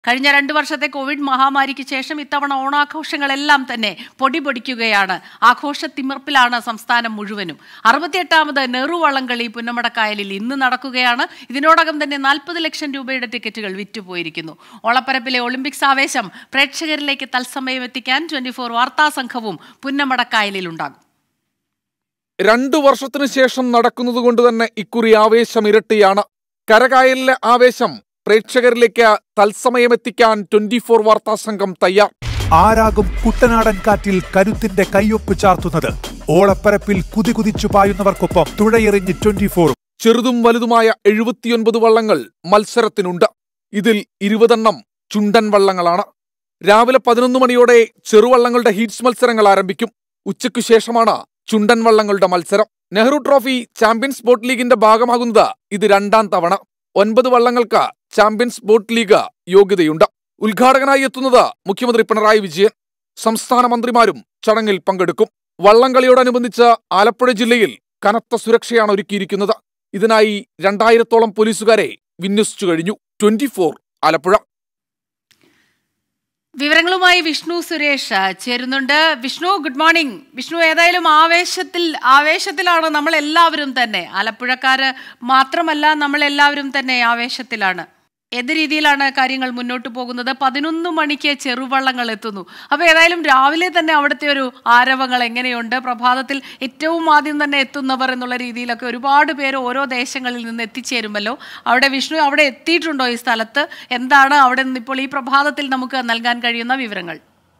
കഴിഞ്ഞ രണ്ട് വർഷത്തെ കോവിഡ് മഹാമാരിക്ക് ശേഷം ഇത്തവണ ഓണാഘോഷങ്ങളെല്ലാം തന്നെ പൊടി പൊടിക്കുകയാണ് ആഘോഷ തിമിർപ്പിലാണ് സംസ്ഥാനം മുഴുവനും അറുപത്തിയെട്ടാമത് നെഹ്റു വള്ളംകളി പുന്നമടക്കായലിൽ ഇന്ന് നടക്കുകയാണ് ഇതിനോടകം തന്നെ നാൽപ്പത് ലക്ഷം രൂപയുടെ ടിക്കറ്റുകൾ വിറ്റുപോയിരിക്കുന്നു ഓളപ്പരപ്പിലെ ഒളിമ്പിക്സ് ആവേശം പ്രേക്ഷകരിലേക്ക് തത്സമയം എത്തിക്കാൻ ട്വന്റി ഫോർ വാർത്താ സംഘവും പുന്നമടക്കായലിലുണ്ടാകും രണ്ടു വർഷത്തിനു ശേഷം നടക്കുന്നത് കൊണ്ട് തന്നെ ഇക്കുറി ആവേശം ഇരട്ടിയാണ് കരകായലിലെ ആവേശം പ്രേക്ഷകരിലേക്ക് തത്സമയമെത്തിക്കാൻ ട്വന്റി ഫോർ വാർത്താ സംഘം തയ്യാർ ആരാകും കുട്ടനാടൻ കാറ്റിൽ കരുത്തിന്റെ കയ്യൊപ്പ് ചാർത്തുന്നത് ഓളപ്പരപ്പിൽ കുതികുതിച്ചു പായുന്നവർക്കൊപ്പം തുഴയെറിഞ്ഞ് ട്വന്റി ഫോറും ചെറുതും വലുതുമായ എഴുപത്തിയൊൻപത് വള്ളങ്ങൾ മത്സരത്തിനുണ്ട് ഇതിൽ ഇരുപതെണ്ണം ചുണ്ടൻ വള്ളങ്ങളാണ് രാവിലെ പതിനൊന്ന് മണിയോടെ ചെറുവള്ളങ്ങളുടെ ഹീറ്റ്സ് മത്സരങ്ങൾ ആരംഭിക്കും ഉച്ചയ്ക്കു ശേഷമാണ് ചുണ്ടൻ വള്ളങ്ങളുടെ മത്സരം നെഹ്റു ട്രോഫി ചാമ്പ്യൻസ് ബോട്ട് ലീഗിന്റെ ഭാഗമാകുന്നത് ഇത് രണ്ടാം തവണ ഒൻപത് വള്ളങ്ങൾക്ക് ചാമ്പ്യൻസ് ബോട്ട് ലീഗ് യോഗ്യതയുണ്ട് ഉദ്ഘാടകനായി എത്തുന്നത് മുഖ്യമന്ത്രി പിണറായി വിജയൻ സംസ്ഥാന മന്ത്രിമാരും ചടങ്ങിൽ പങ്കെടുക്കും വള്ളംകളിയോടനുബന്ധിച്ച് ആലപ്പുഴ ജില്ലയിൽ കനത്ത സുരക്ഷയാണ് ഒരുക്കിയിരിക്കുന്നത് ഇതിനായി രണ്ടായിരത്തോളം പോലീസുകാരെ വിന്യസിച്ചു കഴിഞ്ഞു ട്വന്റി ആലപ്പുഴ വിവരങ്ങളുമായി വിഷ്ണു സുരേഷ് ചേരുന്നുണ്ട് വിഷ്ണു ഗുഡ് മോർണിംഗ് വിഷ്ണു ഏതായാലും ആവേശത്തിൽ ആവേശത്തിലാണ് നമ്മൾ എല്ലാവരും തന്നെ ആലപ്പുഴക്കാര് മാത്രമല്ല നമ്മൾ എല്ലാവരും തന്നെ ആവേശത്തിലാണ് ഏത് രീതിയിലാണ് കാര്യങ്ങൾ മുന്നോട്ട് പോകുന്നത് പതിനൊന്ന് മണിക്ക് ചെറുവള്ളങ്ങൾ എത്തുന്നു അപ്പോൾ ഏതായാലും രാവിലെ തന്നെ അവിടുത്തെ ഒരു ആരവങ്ങൾ എങ്ങനെയുണ്ട് പ്രഭാതത്തിൽ ഏറ്റവും ആദ്യം തന്നെ എത്തുന്നവർ എന്നുള്ള രീതിയിലൊക്കെ ഒരുപാട് പേര് ഓരോ ദേശങ്ങളിൽ നിന്ന് എത്തിച്ചേരുമല്ലോ അവിടെ വിഷ്ണു അവിടെ എത്തിയിട്ടുണ്ടോ ഈ സ്ഥലത്ത് എന്താണ് അവിടെ നിന്ന് ഇപ്പോൾ ഈ പ്രഭാതത്തിൽ നമുക്ക് നൽകാൻ കഴിയുന്ന വിവരങ്ങൾ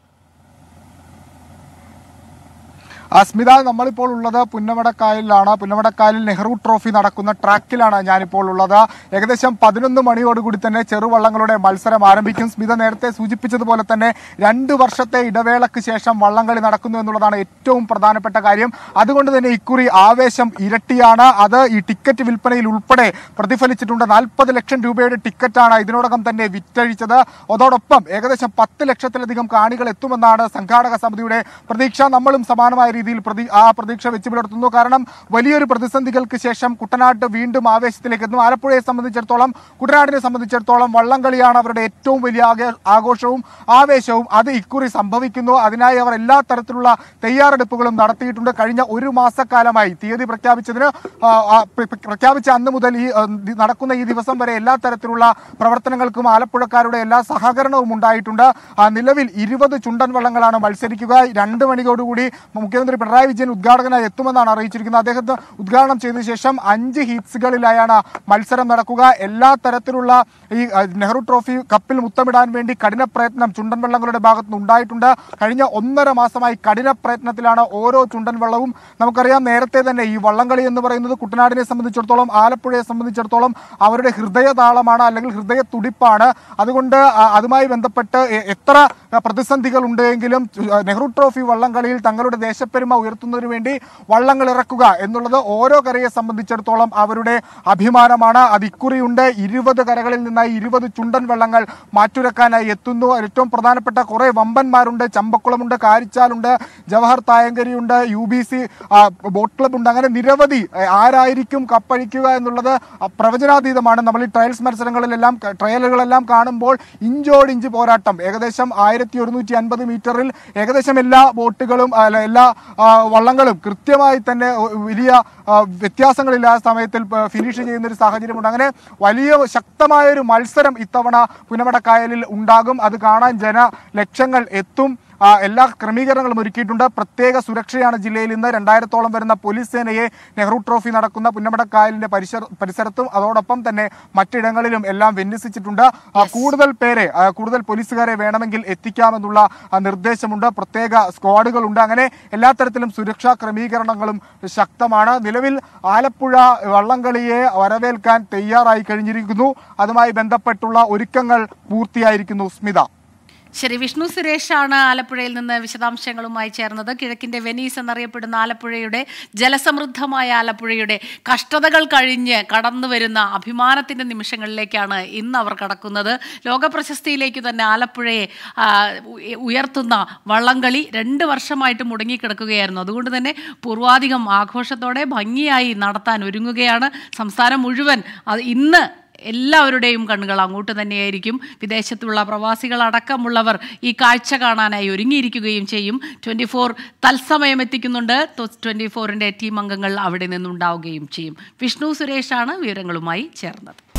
അസ്മിത നമ്മളിപ്പോൾ ഉള്ളത് പുന്നമടക്കായലിലാണ് പുന്നമടക്കായലിൽ നെഹ്റു ട്രോഫി നടക്കുന്ന ട്രാക്കിലാണ് ഞാനിപ്പോൾ ഉള്ളത് ഏകദേശം പതിനൊന്ന് മണിയോടുകൂടി തന്നെ ചെറുവള്ളങ്ങളുടെ മത്സരം ആരംഭിക്കും സ്മിത നേരത്തെ സൂചിപ്പിച്ചതുപോലെ തന്നെ രണ്ട് വർഷത്തെ ഇടവേളയ്ക്ക് ശേഷം വള്ളംകളി നടക്കുന്നു എന്നുള്ളതാണ് ഏറ്റവും പ്രധാനപ്പെട്ട കാര്യം അതുകൊണ്ട് തന്നെ ഇക്കുറി ആവേശം ഇരട്ടിയാണ് അത് ഈ ടിക്കറ്റ് വിൽപ്പനയിൽ ഉൾപ്പെടെ പ്രതിഫലിച്ചിട്ടുണ്ട് നാൽപ്പത് ലക്ഷം രൂപയുടെ ടിക്കറ്റാണ് ഇതിനോടകം തന്നെ വിറ്റഴിച്ചത് അതോടൊപ്പം ഏകദേശം പത്ത് ലക്ഷത്തിലധികം കാണികൾ എത്തുമെന്നാണ് സംഘാടക സമിതിയുടെ പ്രതീക്ഷ നമ്മളും സമാനമായ രീതിയിൽ പ്രതി ആ പ്രതീക്ഷ വെച്ച് പുലർത്തുന്നു കാരണം വലിയൊരു പ്രതിസന്ധികൾക്ക് ശേഷം കുട്ടനാട്ട് വീണ്ടും ആവേശത്തിലേക്ക് എത്തുന്നു ആലപ്പുഴയെ സംബന്ധിച്ചിടത്തോളം കുട്ടനാടിനെ സംബന്ധിച്ചിടത്തോളം വള്ളംകളിയാണ് അവരുടെ ഏറ്റവും വലിയ ആഘേ- ആഘോഷവും ആവേശവും അത് ഇക്കുറി സംഭവിക്കുന്നു അതിനായി അവർ എല്ലാ തരത്തിലുള്ള തയ്യാറെടുപ്പുകളും നടത്തിയിട്ടുണ്ട് കഴിഞ്ഞ ഒരു മാസക്കാലമായി തീയതി പ്രഖ്യാപിച്ചതിന് ആ, ആ, പ്ര- പ്ര- പ്രഖ്യാപിച്ച അന്ന് മുതൽ ഈ ആ, ദി- നടക്കുന്ന ഈ ദിവസം വരെ എല്ലാ തരത്തിലുള്ള പ്രവർത്തനങ്ങൾക്കും ആലപ്പുഴക്കാരുടെ എല്ലാ സഹകരണവും ഉണ്ടായിട്ടുണ്ട് ആ, നിലവിൽ ഇരുപത് ചുണ്ടൻ വള്ളങ്ങളാണ് മത്സരിക്കുക രണ്ട് മണിയോടുകൂടി മുഖ്യമന്ത്രി പിണറായി വിജയൻ ഉദ്ഘാടകനായി എത്തുമെന്നാണ് അറിയിച്ചിരിക്കുന്നത് അദ്ദേഹത്തെ ഉദ്ഘാടനം ചെയ്ത ശേഷം അഞ്ച് ഹീറ്റ്സുകളിലായാണ് മത്സരം നടക്കുക എല്ലാ തരത്തിലുള്ള ഈ ആ, നെഹ്റു ട്രോഫി കപ്പിൽ മുത്തമിടാൻ വേണ്ടി കഠിന പ്രയത്നം ചുണ്ടൻ വള്ളങ്ങളുടെ ഭാഗത്തുനിന്ന് ഉണ്ടായിട്ടുണ്ട് കഴിഞ്ഞ ഒന്നര മാസമായി കഠിന പ്രയത്നത്തിലാണ് ഓരോ ചുണ്ടൻ വള്ളവും നമുക്കറിയാം നേരത്തെ തന്നെ ഈ വള്ളംകളി എന്ന് പറയുന്നത് കുട്ടനാടിനെ സംബന്ധിച്ചിടത്തോളം ആലപ്പുഴയെ സംബന്ധിച്ചിടത്തോളം അവരുടെ ഹൃദയതാളമാണ് അല്ലെങ്കിൽ ഹൃദയ തുടിപ്പാണ് അതുകൊണ്ട് ആ, അതുമായി ബന്ധപ്പെട്ട് എ- എത്ര പ്രതിസന്ധികൾ ഉണ്ടെങ്കിലും ആ, നെഹ്റു ട്രോഫി വള്ളംകളിയിൽ തങ്ങളുടെ ദേശപ്പെരുമ ഉയർത്തുന്നതിന് വേണ്ടി വള്ളങ്ങൾ ഇറക്കുക എന്നുള്ളത് ഓരോ കരയെ സംബന്ധിച്ചിടത്തോളം അവരുടെ അഭിമാനമാണ് അത് ഇക്കുറിയുണ്ട് ഇരുപത് കരകളിൽ നിന്നായി ഇരുപത് ചുണ്ടൻ വള്ളങ്ങൾ മാറ്റുരക്കാനായി എത്തുന്നു ഏറ്റവും പ്രധാനപ്പെട്ട കുറെ വമ്പന്മാരുണ്ട് ചമ്പക്കുളമുണ്ട് കാരിച്ചാലുണ്ട് ജവഹർ തായങ്കരിയുണ്ട് U B C boat club ഉണ്ട് അങ്ങനെ നിരവധി ഏ, ആരായിരിക്കും കപ്പഴിക്കുക എന്നുള്ളത് അ, പ്രവചനാതീതമാണ് നമ്മൾ ഈ ട്രയൽസ് മത്സരങ്ങളിലെല്ലാം ക- ട്രയലുകളെല്ലാം കാണുമ്പോൾ ഇഞ്ചോടിഞ്ച് പോരാട്ടം ഏകദേശം ആയിരത്തി ഒരുന്നൂറ്റി അൻപത് മീറ്ററിൽ ഏകദേശം എല്ലാ ബോട്ടുകളും അല്ല, എല്ലാ ആ, വള്ളങ്ങളും കൃത്യമായി തന്നെ ഒ- വലിയ ആ, വ്യത്യാസങ്ങളില്ലാത്ത സമയത്തിൽ പ- ഫിനിഷ് ചെയ്യുന്ന ഒരു സാഹചര്യമുണ്ട് അങ്ങനെ വലിയ ശക്തമായ ഒരു മത്സരം ഇത്തവണ പുനമടക്കായലിൽ ഉണ്ടാകും അത് കാണാൻ ജന ലക്ഷങ്ങൾ എത്തും ആ, എല്ലാ ക്രമീകരണങ്ങളും ഒരുക്കിയിട്ടുണ്ട് പ്രത്യേക സുരക്ഷയാണ് ജില്ലയിൽ ഇന്ന് രണ്ടായിരത്തോളം വരുന്ന പോലീസ് സേനയെ നെഹ്റു ട്രോഫി നടക്കുന്ന പുന്നമടക്കായലിന്റെ പരിസര പരിസരത്തും അതോടൊപ്പം തന്നെ മറ്റിടങ്ങളിലും എല്ലാം വിന്യസിച്ചിട്ടുണ്ട് ആ, കൂടുതൽ പേരെ ആ, കൂടുതൽ പോലീസുകാരെ വേണമെങ്കിൽ എത്തിക്കാമെന്നുള്ള ആ, നിർദ്ദേശമുണ്ട് പ്രത്യേക സ്ക്വാഡുകളുണ്ട് അങ്ങനെ എല്ലാ തരത്തിലും സുരക്ഷാ ക്രമീകരണങ്ങളും ശക്തമാണ് നിലവിൽ ആലപ്പുഴ വള്ളംകളിയെ വരവേൽക്കാൻ തയ്യാറായി കഴിഞ്ഞിരിക്കുന്നു അതുമായി ബന്ധപ്പെട്ടുള്ള ഒരുക്കങ്ങൾ പൂർത്തിയായിരിക്കുന്നു സ്മിത ശരി വിഷ്ണു സുരേഷാണ് ആലപ്പുഴയിൽ നിന്ന് വിശദാംശങ്ങളുമായി ചേർന്നത് കിഴക്കിന്റെ വെനീസ് എന്നറിയപ്പെടുന്ന ആലപ്പുഴയുടെ ജലസമൃദ്ധമായ ആലപ്പുഴയുടെ കഷ്ടതകൾ കഴിഞ്ഞ് കടന്നു വരുന്ന അഭിമാനത്തിന്റെ നിമിഷങ്ങളിലേക്കാണ് ഇന്ന് അവർ കടക്കുന്നത് ലോക പ്രശസ്തിയിലേക്ക് തന്നെ ആലപ്പുഴയെ ആ, ഉയ- ഉയർത്തുന്ന വള്ളംകളി രണ്ട് വർഷമായിട്ട് മുടങ്ങിക്കിടക്കുകയായിരുന്നു അതുകൊണ്ട് തന്നെ പൂർവാധികം ആഘോഷത്തോടെ ഭംഗിയായി നടത്താൻ ഒരുങ്ങുകയാണ് സംസ്ഥാനം മുഴുവൻ അത് ഇന്ന് എല്ലാവരുടെയും കണ്ണുകൾ അങ്ങോട്ട് തന്നെയായിരിക്കും വിദേശത്തുള്ള പ്രവാസികൾ അടക്കമുള്ളവർ ഈ കാഴ്ച കാണാനായി ഒരുങ്ങിയിരിക്കുകയും ചെയ്യും ട്വൻറ്റി ഫോർ തത്സമയം എത്തിക്കുന്നുണ്ട് ട്വൻറ്റി ഫോറിൻ്റെ ടീം അംഗങ്ങൾ അവിടെ നിന്നുണ്ടാവുകയും ചെയ്യും വിഷ്ണു സുരേഷാണ് വിവരങ്ങളുമായി ചേർന്നത്